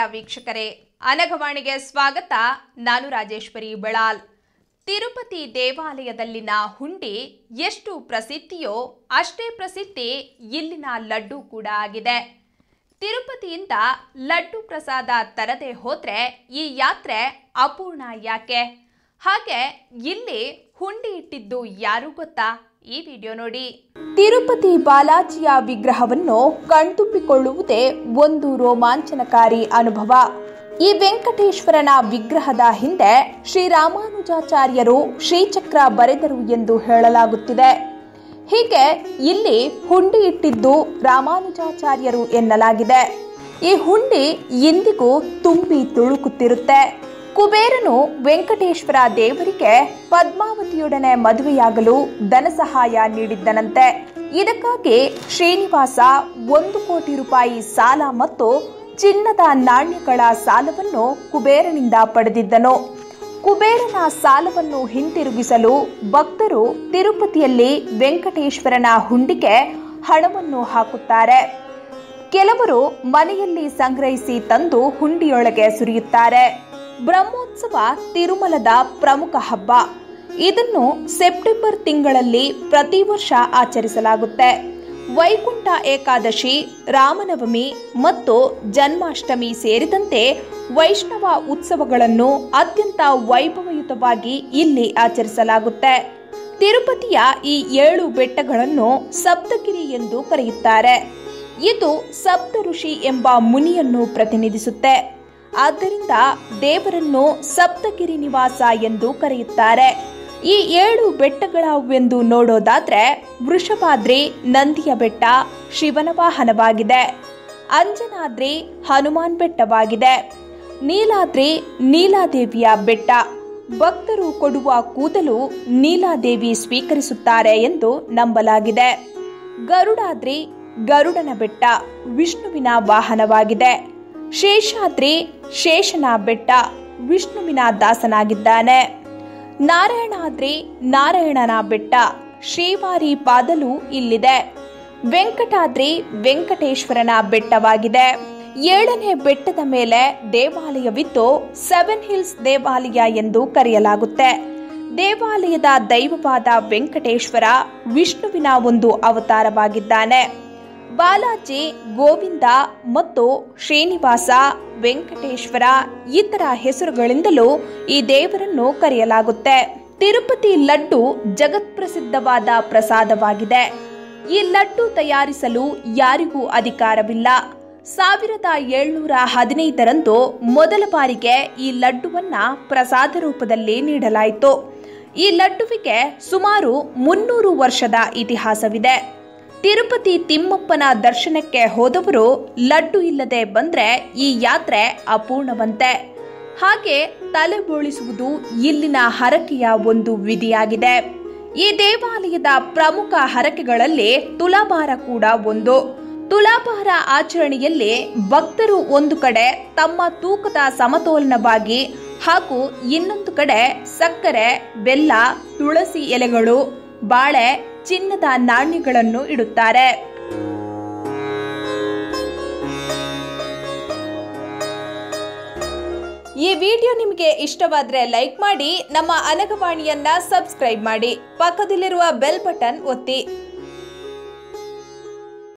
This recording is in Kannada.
ವೀಕ್ಷಕರೇ ಅನಗವಾಣಿಗೆ ಸ್ವಾಗತ ನಾನು ರಾಜೇಶ್ವರಿ ಬೆಳಾಲ್ ತಿರುಪತಿ ದೇವಾಲಯದಲ್ಲಿನ ಹುಂಡಿ ಎಷ್ಟು ಪ್ರಸಿದ್ಧಿಯೋ ಅಷ್ಟೇ ಪ್ರಸಿದ್ಧಿ ಇಲ್ಲಿನ ಲಡ್ಡು ಕೂಡ ಆಗಿದೆ ತಿರುಪತಿಯಿಂದ ಲಡ್ಡು ಪ್ರಸಾದ ತರದೆ ಹೋದ್ರೆ ಈ ಯಾತ್ರೆ ಅಪೂರ್ಣ ಯಾಕೆ ಹಾಗೆ ಇಲ್ಲಿ ಹುಂಡಿ ಇಟ್ಟಿದ್ದು ಯಾರು ಗೊತ್ತಾ ಈ ವಿಡಿಯೋ ನೋಡಿ ತಿರುಪತಿ ಬಾಲಾಜಿಯ ವಿಗ್ರಹವನ್ನು ಕಣ್ತುಂಬಿಕೊಳ್ಳುವುದೇ ಒಂದು ರೋಮಾಂಚನಕಾರಿ ಅನುಭವ ಈ ವೆಂಕಟೇಶ್ವರನ ವಿಗ್ರಹದ ಹಿಂದೆ ಶ್ರೀರಾಮಾನುಜಾಚಾರ್ಯರು ಶ್ರೀಚಕ್ರ ಬರೆದರು ಎಂದು ಹೇಳಲಾಗುತ್ತಿದೆ ಹೀಗೆ ಇಲ್ಲಿ ಹುಂಡಿ ಇಟ್ಟಿದ್ದು ರಾಮಾನುಜಾಚಾರ್ಯರು ಎನ್ನಲಾಗಿದೆ ಈ ಹುಂಡಿ ಇಂದಿಗೂ ತುಂಬಿ ತುಳುಕುತ್ತಿರುತ್ತೆ ಕುಬೇರನು ವೆಂಕಟೇಶ್ವರ ದೇವರಿಗೆ ಪದ್ಮಾವತಿಯೊಡನೆ ಮದುವೆಯಾಗಲು ಧನ ಸಹಾಯ ನೀಡಿದ್ದನಂತೆ ಇದಕ್ಕಾಗಿ ಶ್ರೀನಿವಾಸ ಒಂದು ಕೋಟಿ ರೂಪಾಯಿ ಸಾಲ ಮತ್ತು ಚಿನ್ನದ ನಾಣ್ಯಗಳ ಸಾಲವನ್ನು ಕುಬೇರನಿಂದ ಪಡೆದಿದ್ದನು ಕುಬೇರನ ಸಾಲವನ್ನು ಹಿಂತಿರುಗಿಸಲು ಭಕ್ತರು ತಿರುಪತಿಯಲ್ಲಿ ವೆಂಕಟೇಶ್ವರನ ಹುಂಡಿಗೆ ಹಣವನ್ನು ಹಾಕುತ್ತಾರೆ ಕೆಲವರು ಮನೆಯಲ್ಲಿ ಸಂಗ್ರಹಿಸಿ ತಂದು ಹುಂಡಿಯೊಳಗೆ ಸುರಿಯುತ್ತಾರೆ ಬ್ರಹ್ಮೋತ್ಸವ ತಿರುಮಲದ ಪ್ರಮುಖ ಹಬ್ಬ ಇದನ್ನು ಸೆಪ್ಟೆಂಬರ್ ತಿಂಗಳಲ್ಲಿ ಪ್ರತಿ ವರ್ಷ ಆಚರಿಸಲಾಗುತ್ತೆ ವೈಕುಂಠ ಏಕಾದಶಿ ರಾಮನವಮಿ ಮತ್ತು ಜನ್ಮಾಷ್ಟಮಿ ಸೇರಿದಂತೆ ವೈಷ್ಣವ ಉತ್ಸವಗಳನ್ನು ಅತ್ಯಂತ ವೈಭವಯುತವಾಗಿ ಇಲ್ಲಿ ಆಚರಿಸಲಾಗುತ್ತೆ ತಿರುಪತಿಯ ಈ ಏಳು ಬೆಟ್ಟಗಳನ್ನು ಸಪ್ತಗಿರಿ ಎಂದು ಕರೆಯುತ್ತಾರೆ ಇದು ಸಪ್ತ ಋಷಿ ಎಂಬ ಮುನಿಯನ್ನು ಪ್ರತಿನಿಧಿಸುತ್ತೆ ಆದ್ದರಿಂದ ದೇವರನ್ನು ಸಪ್ತಗಿರಿ ನಿವಾಸ ಎಂದು ಕರೆಯುತ್ತಾರೆ ಈ ಏಳು ಬೆಟ್ಟಗಳವೆಂದು ನೋಡೋದಾದ್ರೆ ವೃಷಭಾದ್ರಿ ನಂದಿಯ ಬೆಟ್ಟ ಶಿವನ ವಾಹನವಾಗಿದೆ ಅಂಜನಾದ್ರಿ ಹನುಮಾನ್ ಬೆಟ್ಟವಾಗಿದೆ ನೀಲಾದ್ರಿ ನೀಲಾದೇವಿಯ ಬೆಟ್ಟ ಭಕ್ತರು ಕೊಡುವ ಕೂದಲು ನೀಲಾದೇವಿ ಸ್ವೀಕರಿಸುತ್ತಾರೆ ಎಂದು ನಂಬಲಾಗಿದೆ ಗರುಡಾದ್ರಿ ಗರುಡನ ಬೆಟ್ಟ ವಿಷ್ಣುವಿನ ವಾಹನವಾಗಿದೆ ಶೇಷಾದ್ರಿ ಶೇಷನ ಬೆಟ್ಟ ವಿಷ್ಣುವಿನ ದಾಸನಾಗಿದ್ದಾನೆ ನಾರಾಯಣಾದ್ರಿ ನಾರಾಯಣನ ಬೆಟ್ಟ ಶ್ರೀವಾರಿ ಪಾದಲು ಇಲ್ಲಿದೆ ವೆಂಕಟಾದ್ರಿ ವೆಂಕಟೇಶ್ವರನ ಬೆಟ್ಟವಾಗಿದೆ ಏಳನೇ ಬೆಟ್ಟದ ಮೇಲೆ ದೇವಾಲಯವಿದ್ದು ಸೆವೆನ್ ಹಿಲ್ಸ್ ದೇವಾಲಯ ಎಂದು ಕರೆಯಲಾಗುತ್ತೆ ದೇವಾಲಯದ ದೈವವಾದ ವೆಂಕಟೇಶ್ವರ ವಿಷ್ಣುವಿನ ಒಂದು ಅವತಾರವಾಗಿದ್ದಾನೆ ಬಾಲಾಜಿ ಗೋವಿಂದ ಮತ್ತು ಶ್ರೀನಿವಾಸ ವೆಂಕಟೇಶ್ವರ ಇತರ ಹೆಸರುಗಳಿಂದಲೂ ಈ ದೇವರನ್ನು ಕರೆಯಲಾಗುತ್ತೆ ತಿರುಪತಿ ಲಡ್ಡು ಜಗತ್ಪ್ರಸಿದ್ಧವಾದ ಪ್ರಸಾದವಾಗಿದೆ ಈ ಲಡ್ಡು ತಯಾರಿಸಲು ಯಾರಿಗೂ ಅಧಿಕಾರವಿಲ್ಲ ಸಾವಿರದ ಏಳ್ನೂರ ಹದಿನೈದರಂದು ಮೊದಲ ಬಾರಿಗೆ ಈ ಲಡ್ಡುವನ್ನ ಪ್ರಸಾದ ರೂಪದಲ್ಲಿ ನೀಡಲಾಯಿತು ಈ ಲಡ್ಡುವಿಗೆ ಸುಮಾರು ಮುನ್ನೂರು ವರ್ಷದ ಇತಿಹಾಸವಿದೆ ತಿರುಪತಿ ತಿಮ್ಮಪ್ಪನ ದರ್ಶನಕ್ಕೆ ಹೋದವರು ಲಡ್ಡು ಇಲ್ಲದೆ ಬಂದ್ರೆ ಈ ಯಾತ್ರೆ ಅಪೂರ್ಣವಂತೆ ಹಾಗೆ ತಲೆ ಬೋಳಿಸುವುದು ಇಲ್ಲಿನ ಹರಕೆಯ ಒಂದು ವಿಧಿಯಾಗಿದೆ ಈ ದೇವಾಲಯದ ಪ್ರಮುಖ ಹರಕೆಗಳಲ್ಲಿ ತುಲಾಭಾರ ಕೂಡ ಒಂದು ತುಲಾಭಾರ ಆಚರಣೆಯಲ್ಲಿ ಭಕ್ತರು ಒಂದು ಕಡೆ ತಮ್ಮ ತೂಕದ ಸಮತೋಲನವಾಗಿ ಹಾಗೂ ಇನ್ನೊಂದು ಕಡೆ ಸಕ್ಕರೆ ಬೆಲ್ಲ ತುಳಸಿ ಎಲೆಗಳು ಬಾಳೆ ಚಿನ್ನದ ನಾಣ್ಯಗಳನ್ನು ಇಡುತ್ತಾರೆ ಈ ವಿಡಿಯೋ ನಿಮಗೆ ಇಷ್ಟವಾದ್ರೆ ಲೈಕ್ ಮಾಡಿ ನಮ್ಮ ಅನಗವಾಣಿಯನ್ನ ಸಬ್ಸ್ಕ್ರೈಬ್ ಮಾಡಿ ಪಕ್ಕದಲ್ಲಿರುವ ಬೆಲ್ ಬಟನ್ ಒತ್ತಿ